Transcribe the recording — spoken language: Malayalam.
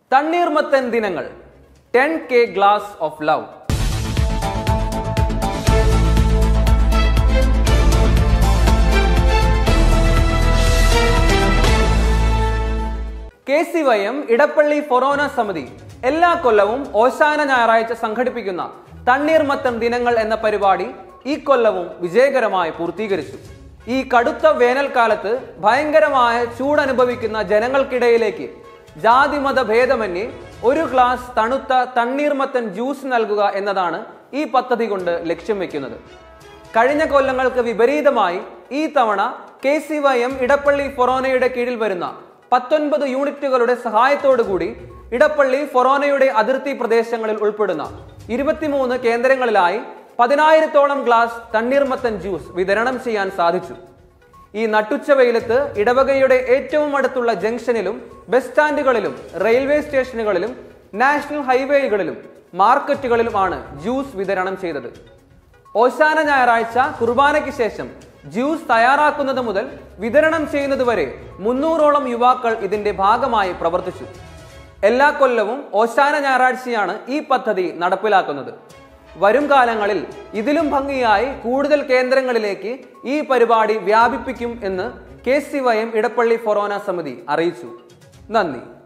തണ്ണീർമത്തൻ Dinangal ten K glass of love K C Y M Edappally ഫൊറോന സമിതി എല്ലാ കൊല്ലവും ഓശാന ഞായറാഴ്ച സംഘടിപ്പിക്കുന്ന തണ്ണീർമത്തൻ ദിനങ്ങൾ എന്ന പരിപാടി ഈ കൊല്ലവും വിജയകരമായി പൂർത്തീകരിച്ചു ഈ കടുത്ത വേനൽക്കാലത്ത് ഭയങ്കരമായ ചൂടനുഭവിക്കുന്ന ജനങ്ങൾക്കിടയിലേക്ക് ജാതിമത ഭേദമന്യേ ഒരു ഗ്ലാസ് തണുത്ത തണ്ണീർമത്തൻ ജ്യൂസ് നൽകുക എന്നതാണ് ഈ പദ്ധതി കൊണ്ട് ലക്ഷ്യം വെക്കുന്നത് കഴിഞ്ഞ കൊല്ലങ്ങൾക്ക് വിപരീതമായി ഈ തവണ K C Y M Edappally ഫൊറോനയുടെ കീഴിൽ വരുന്ന പത്തൊൻപത് യൂണിറ്റുകളുടെ സഹായത്തോടുകൂടി ഇടപ്പള്ളി ഫൊറോനയുടെ അതിർത്തി പ്രദേശങ്ങളിൽ ഉൾപ്പെടുന്ന ഇരുപത്തിമൂന്ന് കേന്ദ്രങ്ങളിലായി പതിനായിരത്തോളം ഗ്ലാസ് തണ്ണീർമത്തൻ ജ്യൂസ് വിതരണം ചെയ്യാൻ സാധിച്ചു ഈ നട്ടുച്ച വെയിലത്ത് ഇടവകയുടെ ഏറ്റവും അടുത്തുള്ള ജംഗ്ഷനിലും ബസ് സ്റ്റാൻഡുകളിലും റെയിൽവേ സ്റ്റേഷനുകളിലും നാഷണൽ ഹൈവേകളിലും മാർക്കറ്റുകളിലുമാണ് ജ്യൂസ് വിതരണം ചെയ്തത് ഓശാന ഞായറാഴ്ച കുർബാനയ്ക്ക് ശേഷം ജ്യൂസ് തയ്യാറാക്കുന്നത് മുതൽ വിതരണം ചെയ്യുന്നത് വരെ മുന്നൂറോളം യുവാക്കൾ ഇതിന്റെ ഭാഗമായി പ്രവർത്തിച്ചു എല്ലാ കൊല്ലവും ഓശാന ഞായറാഴ്ചയാണ് ഈ പദ്ധതി നടപ്പിലാക്കുന്നത് വരും കാലങ്ങളിൽ ഇതിലും ഭംഗിയായി കൂടുതൽ കേന്ദ്രങ്ങളിലേക്ക് ഈ പരിപാടി വ്യാപിപ്പിക്കും എന്ന് K C Y M Edappally ഫൊറോന സമിതി അറിയിച്ചു നന്ദി